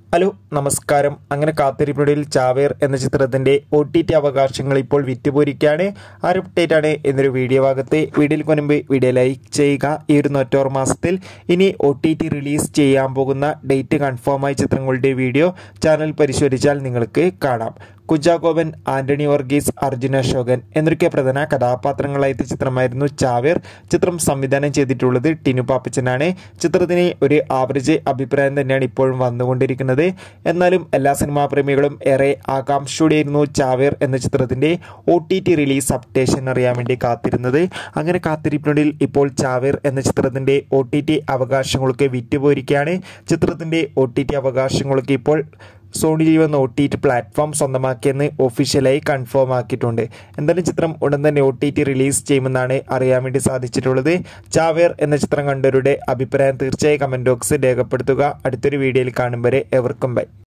hello നമസ്കാരം അങ്ങനെ കാത്തിരിപ്പിനൊടുവിൽ ചാവേർ എന്ന ചിത്രത്തിന്റെ ഒ ടി ടി അവകാശങ്ങൾ ഇപ്പോൾ വിറ്റുപോയിരിക്കുകയാണ് ആ ഒരു അപ്ഡേറ്റ് ആണ് എന്നൊരു വീഡിയോ ഭാഗത്ത് വീഡിയോയിൽ മുൻപ് വീഡിയോ ലൈക്ക് ചെയ്യുക ഈ ഒരു നൊറ്റോർ മാസത്തിൽ ഇനി ഒ ടി ടി റിലീസ് ചെയ്യാൻ പോകുന്ന ഡേറ്റ് കൺഫേമായ ചിത്രങ്ങളുടെ വീഡിയോ ചാനൽ പരിശോധിച്ചാൽ നിങ്ങൾക്ക് കാണാം കുഞ്ചാക്കോബൻ ആന്റണി വർഗീസ് അർജുന അശോകൻ എന്നൊക്കെ പ്രധാന കഥാപാത്രങ്ങളായ ചിത്രമായിരുന്നു ചാവേർ ചിത്രം സംവിധാനം ചെയ്തിട്ടുള്ളത് ടിനു പാപ്പച്ചനാണ് ചിത്രത്തിന് ഒരു ആവറേജ് അഭിപ്രായം തന്നെയാണ് ഇപ്പോഴും വന്നുകൊണ്ടിരിക്കുന്നത് എന്നാലും എല്ലാ സിനിമാ പ്രേമികളും ഏറെ ആകാംക്ഷയോടെയായിരുന്നു ചാവേർ എന്ന ചിത്രത്തിന്റെ O T T release updation അറിയാൻ വേണ്ടി കാത്തിരുന്നത് അങ്ങനെ കാത്തിരിപ്പിനുള്ളിൽ ഇപ്പോൾ ചാവേർ എന്ന ചിത്രത്തിന്റെ ഒ ടി ടി അവകാശങ്ങളൊക്കെ വിറ്റുപോയിരിക്കുകയാണ് ചിത്രത്തിന്റെ ഒ ടി ടി അവകാശങ്ങളൊക്കെ ഇപ്പോൾ സോണി ലീവ് എന്ന ഒ ടി ടി പ്ലാറ്റ്ഫോം സ്വന്തമാക്കിയെന്ന് ഒഫീഷ്യലായി കൺഫേം ആക്കിയിട്ടുണ്ട് എന്തായാലും ചിത്രം ഉടൻ തന്നെ ഒ ടി ടി റിലീസ് ചെയ്യുമെന്നാണ് അറിയാൻ വേണ്ടി സാധിച്ചിട്ടുള്ളത് ചാവേർ എന്ന ചിത്രം കണ്ടവരുടെ അഭിപ്രായം തീർച്ചയായും കമൻറ്റ് ബോക്സിൽ രേഖപ്പെടുത്തുക അടുത്തൊരു വീഡിയോയിൽ കാണും വരെ എവർക്കും ബൈ